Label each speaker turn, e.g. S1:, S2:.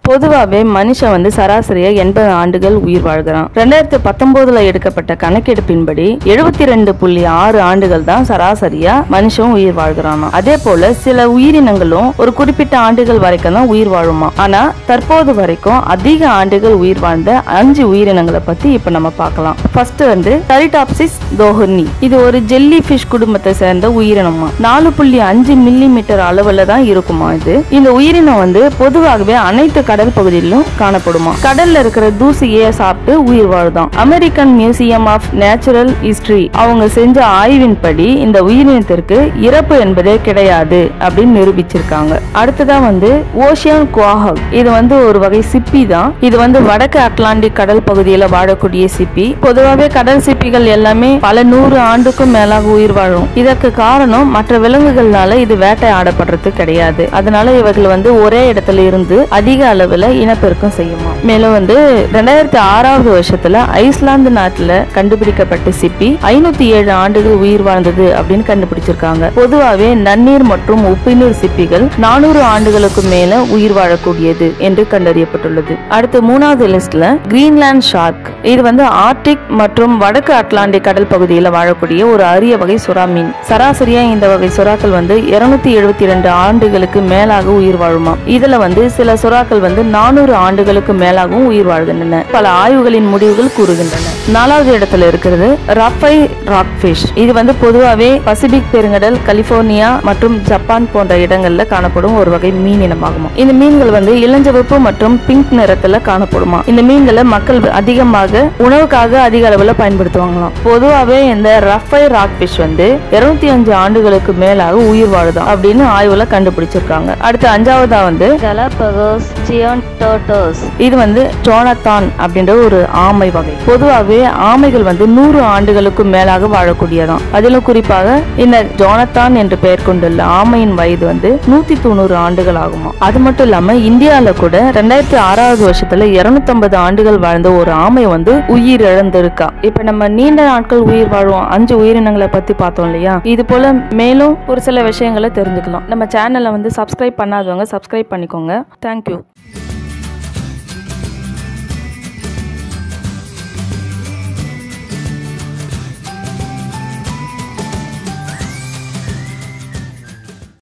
S1: பொதுவாகவே மனுஷன் வந்து சராசரியா எண்பது ஆண்டுகள் உயிர் வாழ்கிறான் ரெண்டாயிரத்தி பத்தொன்பதுல எடுக்கப்பட்ட கணக்கெடுப்பின்படி எழுபத்தி ரெண்டு புள்ளி ஆறு ஆண்டுகள் தான் சராசரியா மனுஷன் உயிர் வாழ்கிறானா அதே போல சில உயிரினங்களும் ஒரு குறிப்பிட்ட ஆண்டுகள் வரைக்கும் தான் உயிர் வாழுமா ஆனா தற்போது வரைக்கும் அதிக ஆண்டுகள் உயிர் வாழ்ந்த அஞ்சு உயிரினங்களை பத்தி இப்ப நம்ம பார்க்கலாம் ஃபர்ஸ்ட் வந்து டரிடாப்சிஸ் தோஹர்னி இது ஒரு ஜெல்லி ஃபிஷ் குடும்பத்தை சேர்ந்த உயிரினமா நாலு புள்ளி அஞ்சு மில்லி மீட்டர் அளவுல தான் இருக்குமா இது இந்த உயிரினம் வந்து பொதுவாகவே அனைத்து கடல் பகுதியிலும் காணப்படுமா கடல்ல இருக்கிற தூசியை சாப்பிட்டு உயிர் வாழுதாம் American museum of natural history அவங்க செஞ்ச ஆய்வின்படி இந்த உயிரினத்திற்கு இறப்பு என்பதே கிடையாது அப்படின்னு நிரூபிச்சிருக்காங்க அடுத்ததா வந்து ஓஷியன் குவாஹக் இது வந்து ஒரு வகை சிப்பி தான் இது வந்து வடக்கு அட்லாண்டிக் கடல் பகுதியில வாழக்கூடிய சிப்பி பொதுவாகவே கடல் சிப்பிகள் எல்லாமே பல நூறு ஆண்டுக்கும் மேலாக உயிர் வாழும் இதற்கு காரணம் மற்ற விலங்குகள்னால இது வேட்டையாடப்படுறது கிடையாது அதனால இவர்கள் வந்து ஒரே இடத்துல இருந்து அதிக அளவுல இனப்பெருக்கம் செய்யுமா மேலும் வந்து ரெண்டாயிரத்தி ஆறாவது வருஷத்துல ஐஸ்லாந்து நாட்டுல கண்டுபிடிக்கப்பட்ட சிப்பி ஐநூத்தி ஏழு ஆண்டுகள் உயிர் வாழ்ந்தது அப்படின்னு கண்டுபிடிச்சிருக்காங்க பொதுவாகவே நன்னீர் மற்றும் உப்புநீர் சிப்பிகள் நானூறு ஆண்டுகளுக்கு மேல உயிர் வாழக்கூடியது என்று கண்டறியப்பட்டுள்ளது அடுத்து மூணாவது லிஸ்ட்ல கிரீன்லாந்து ஷார்க் இது வந்து ஆர்டிக் மற்றும் வடக்கு அட்லாண்டிக் கடல் பகுதியில் வாழக்கூடிய ஒரு அரிய வகை சுறா மீன் சராசரியா இந்த வகை சுறாக்கள் வந்து இருநூத்தி எழுபத்தி ரெண்டு ஆண்டுகளுக்கு மேலாக உயிர் வாழுமா இதுல வந்து சில சுறாக்கள் வந்து நானூறு ஆண்டுகளுக்கு மேலாகவும் உயிர் வாழ்கின்றன பல ஆய்வுகளின் முடிவுகள் கூறுகின்றன நாலாவது இடத்துல இருக்கிறது ரஃபை ராக்ஃபிஷ் இது வந்து பொதுவாகவே பசிபிக் பெருங்கடல் கலிபோர்னியா மற்றும் ஜப்பான் போன்ற இடங்கள்ல காணப்படும் ஒரு வகை மீன் இனமாகுமா இந்த மீன்கள் வந்து இளஞ்சிவப்பு மற்றும் பிங்க் நிறத்துல காணப்படுமா இந்த மீன்களை மக்கள் அதிகமாக உணவுக்காக அதிக அளவுல பயன்படுத்துவாங்களாம் பொதுவாகவே இந்த ரஃபை ராக்ஃபிஷ் வந்து இருநூத்தி அஞ்சு ஆண்டுகளுக்கு மேலாக உயிர் வாழுதாம் அப்படின்னு ஆய்வுல கண்டுபிடிச்சிருக்காங்க அடுத்து அஞ்சாவதா வந்து
S2: Galapagos Geontoters
S1: இது வந்து ஜோனத்தான் அப்படின்ற ஒரு ஆமை வகை பொதுவாகவே ஆமைகள் வந்து நூறு ஆண்டுகளுக்கு மேலாக வாழக்கூடியதாம் அதிலும் குறிப்பாக இந்த ஜோனத்தான் என்று பெயர் கொண்டுள்ள ஆமையின் வயது வந்து நூத்தி தொண்ணூறு ஆண்டுகள் ஆகுமா அது மட்டும் இல்லாம இந்தியால கூட ரெண்டாயிரத்தி ஆறாவது வருஷத்துல இருநூத்தம்பது ஆண்டுகள் வாழ்ந்த ஒரு ஆமை வந்து உயிர் இழந்திருக்கா இப்ப நம்ம நீண்ட நாட்கள் உயிர் வாழும் அஞ்சு உயிரினங்களை பத்தி பார்த்தோம் இல்லையா இது போல மேலும் ஒரு சில விஷயங்களை தெரிஞ்சுக்கலாம் நம்ம சேனலை வந்து சப்ஸ்கிரைப் பண்ணாதவங்க சப்ஸ்கிரைப் பண்ணிக்கோங்க தேங்க்யூ